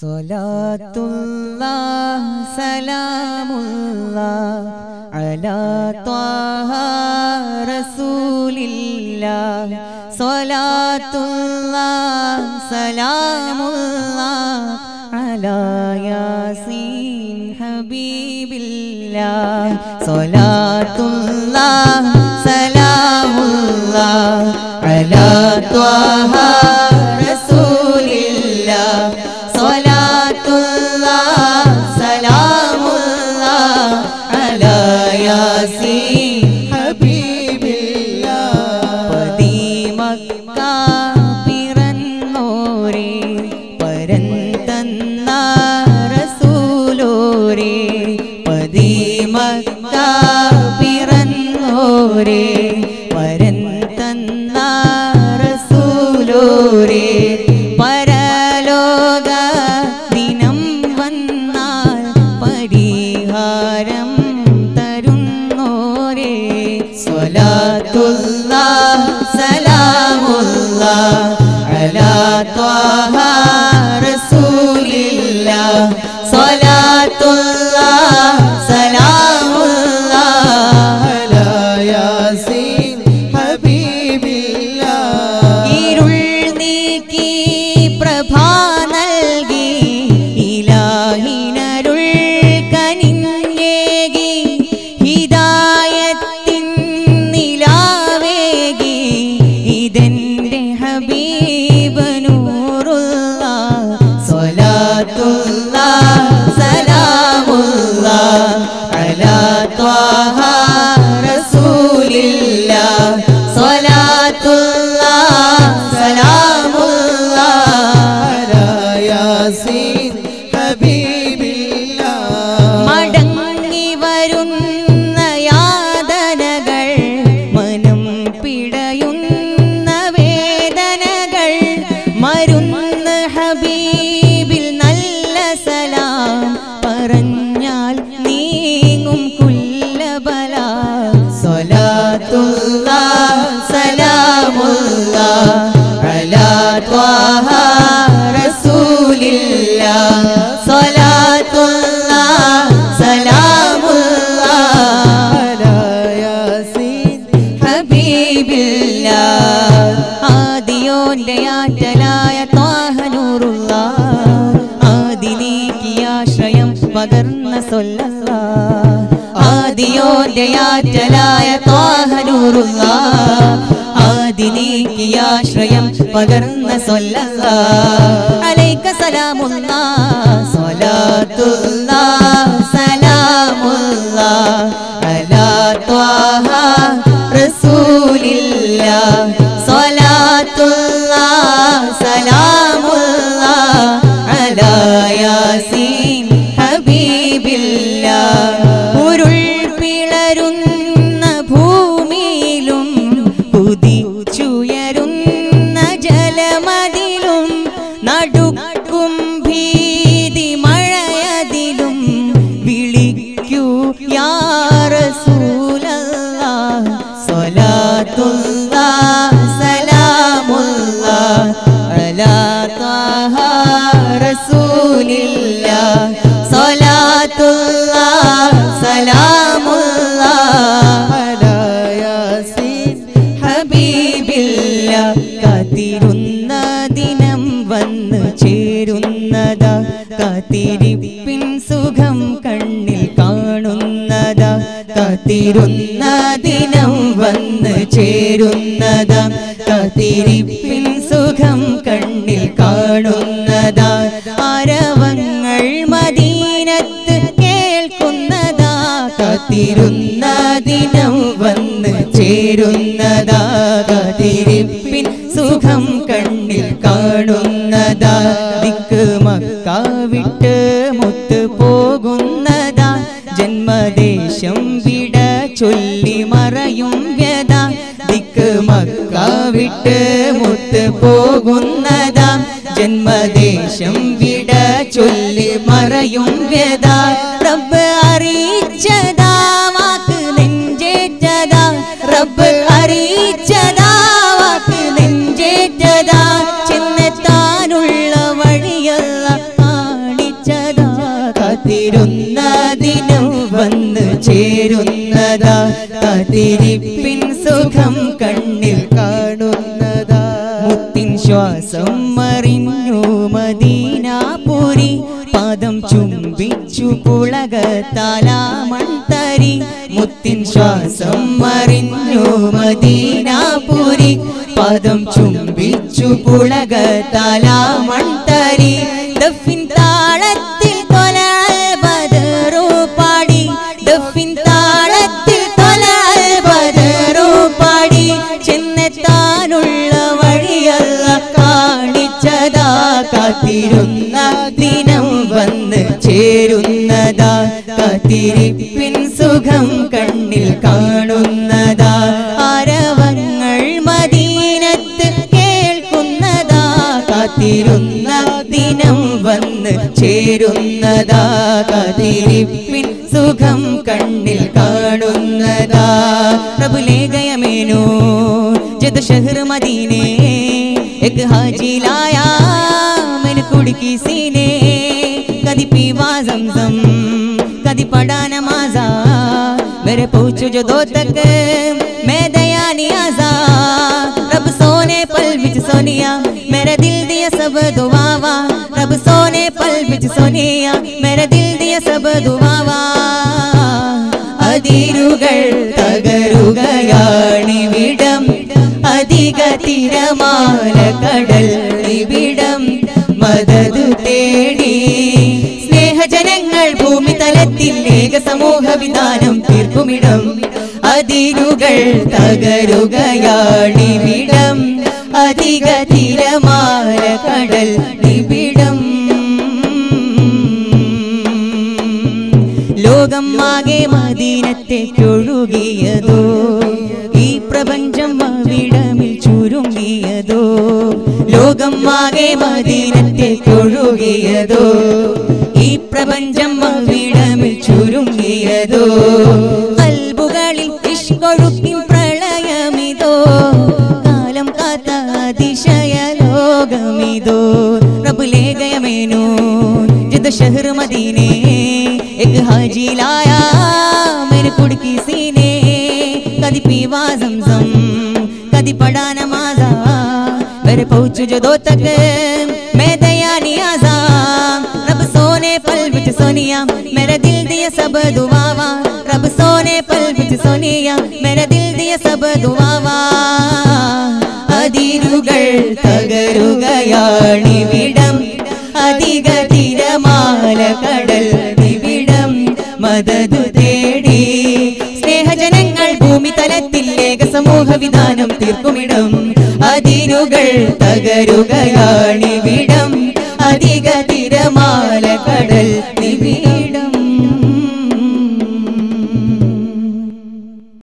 സ്വലാത്തുള്ള സലാമുള്ള അലാ ത്വാഹ റസൂലില്ല സ്വലാത്തുള്ള സലാമുള്ള അലാ യാസീൻ ഹബീബില്ല സ്വലാത്തുള്ള സലാമുള്ള അലാ ത്വാഹ റസൂലില്ല സ്വലാത്തുള്ള സലാമുള്ള അലാ യാസീൻ ഹബീബില്ല പതിമക്ക പിറന്നോരേ പരന്തന്ന റസൂലോരേ പതിമക്ക പിറന്നോരേ പരന്തന്ന റസൂലോരേ പരലോക ദിനം വന്നാൽ പരിഹാരം തരുന്നോരേ സ്വലാത്തുള്ള സലാമുള്ള അലാ ത്വാഹ റസൂലില്ല സ്വലാത്തുള്ള സലാമുള്ള അലാ യാസീൻ ഹബീബില്ല ഇരുൾ നീക്കി പ്രഭാ നൽകി ഇലാഹിനരുൾ കനിഞ്ഞേകി ഹിദായത്തിൻ നിലാവേകി ഇതെന്റെ ഹബീബ് നൂറുള്ള സ്വലാത്തുള്ള സലാമുള്ള അലാ ത്വാഹ റസൂലില്ല സ്വലാത്തുള്ള സലാമുള്ള അലാ യാസീൻ ഹബീബില്ല മടങ്ങി വരുന്ന യാതനകൾ മനം പിടയുന്ന വേദനകൾ മരുന്ന് ഹബീബിൽ നല്ല സലാം പറഞ്ഞാൽ നീങ്ങും കുല്ലബല സ്വലാത്തുള്ള സലാമുള്ള അലാ ത്വാഹ റസൂലില്ല സ്വലാത്തുള്ള സലാമുള്ള അലാ യാസീൻ ഹബീബില്ല ആദിയോന്റെ ആറ്റലായ ത്വാഹനൂറുള്ള ആദി നീക്കിയാശ്രയം പകർന്ന സൊല്ലല്ല ആദിയോന്റെ ആറ്റലായ ത്വാഹനൂറുള്ള ആദി നീക്കിയാശ്രയം പകർന്ന സൊല്ലല്ല അലൈക്ക സലാമുള്ള സ്വലാത്തുള്ള സലാമുള്ള അലാ ത്വാഹ റസൂലില്ല സ്വലാത്തുള്ള സലാമുള്ള അലാ യാസീൻ ഹബീബില്ല ഉരുൾ പിളരുന്ന ഭൂമിയിലും കുതിച്ചുയരുന്ന ജലമതിലും നടുക്കും ഭീതി മഴയതിലും വിളിക്കൂ യാ റസൂലല്ലാ സ്വലാത്തുള്ള സലാമുള്ള അലാ ത്വാഹ റസൂലില്ല സ്വലാത്തുള്ള സലാമുള്ള അലാ യാസീൻ ഹബീബില്ല കാത്തിരുന്ന ദിനം വന്ന് ചേരുന്നതാ കാത്തിരിപ്പിൻ സുഖം കണ്ണിൽ കാണുന്നതാ കാത്തിരുന്ന ദിനം വന്ന് ചേരുന്നതാ കാത്തിരിപ്പിൻ സുഖം കണ്ണിൽ കാണുന്നതാ ആരവങ്ങൾ മദീനത്ത് കേൾക്കുന്നതാ കാത്തിരുന്ന ദിനം വന്ന് ചേരുന്നതാ കാത്തിരിപ്പിൻ സുഖം കണ്ണിൽ കാണുന്നതാ ദിക്ക് മക്ക വിട്ട് മുത്ത് പോകുന്നതാ ജന്മദേശം വിട ചൊല്ലി മറയും വ്യത ദിക്ക് മക്ക വിട്ട് മുത്ത് പോകുന്നതാ ജന്മദേശം വിട ചൊല്ലി മറയും വ്യത റബ്ബ് അറിയിച്ചതാ വാക്ക് നെഞ്ചേറ്റതാ റബ്ബ് അറിയിച്ചതാ വാക്ക് നെഞ്ചേറ്റതാ ചെന്നെത്താനുള്ള വഴിയല്ല ചേരുന്നതാ കാത്തിരിപ്പിൻ സുഖം കണ്ണിൽ കാണുന്നതാ മുത്തിൻ ശ്വാസം മറിഞ്ഞു മദീനാപുരി പാദം ചുംബിച്ചു പുളകത്താലാമൺതരി മുത്തിൻ ശ്വാസം മറിഞ്ഞു മദീനാപുരി പാദം ചുംബിച്ചു പുളകത്താലാമൺതരി ദഫിൻ താളത്തിൽ തൊലാൽ ബദറു പാടി ദഫിൻ താളത്തിൽ തൊലാൽ ബദറു പാടി ചെന്നെത്താനുള്ള വഴിയല്ല കാണിച്ചതാ കാത്തിരുന്ന ദിനം വന്ന് ചേരുന്നതാ കാത്തിരിപ്പിൻ സുഖം കണ്ണിൽ കാണുന്നതാ ആരവങ്ങൾ മദീനത്ത് കേൾക്കുന്നതാ കാത്തിരുന്ന ദിനം വന്ന് ചേരുന്നതാ കാത്തിരിപ്പിൻ സുഖം കണ്ണിൽ കാണുന്നതാ പ്രഭുലേ ഗയമേനോ जद शहर मदीने एक हाजी लाया मैंने कुड़की सीने कदी पीवा जमजम कदी पढ़ा नमाजा मेरे पूछो जो दो तक मैं दया नियाजा रब सोने पल बिच सोनिया मेरे दिल दिया सब दुआवा रब सोने पल बिच सोनिया मेरे दिल दिया सब दुआवा അതിരുകൾ തകരുകയാണിവിടം അധിക തിരമാല കടൽ ഇവിടം മദതു തേടി സ്നേഹജനങ്ങൾ ഭൂമി തലത്തിൽ ഏക സമൂഹ വിധാനം തീർക്കുമിടം അതിരുകൾ തകരുകയാണിവിടം അധിക തിരമാല കടൽ ഇവിടം ലോകം ആകെ മദീനത്തേക്കൊഴുകിയതോ ഈ പ്രപഞ്ചം അവിടമിൽ ചുരുങ്ങിയതോ ലോകം ആകെ മദീനത്തേക്കൊഴുകിയതോ ഈ പ്രപഞ്ചം അവിടമിൽ ചുരുങ്ങിയതോ കൽബുകളിൽ ഇഷ്കൊഴുക്കിൻ പ്രളയമിതോ കാലം കാത്ത അതിശയ ലോകമിതോ റബുലേ ഗയമേനോ जिद शहर मदीने एक हाजी लाया मेरे कुड़की सीने कदी पीवा जमजम कदी पढ़ा नमाजा मेरे पहुंच जो दो तक मैं दया नियाजा रब सोने पल बिच सोनिया मेरे दिल दिया सब दुआवा रब सोने पल बिच सोनिया मेरे दिल दिया सब दुआवा അതിരുകൾ തകരുകയാണിവിടം അധിക തിരമാല കടൽ നിവിടം മദതു തേടി സ്നേഹജനങ്ങൾ ഭൂമി തലത്തിൽ ഏക സമൂഹ വിധാനം തീർക്കുമിടം അതിരുകൾ തകരുകയാണിവിടം അധിക തിരമാല കടൽ നിവിടം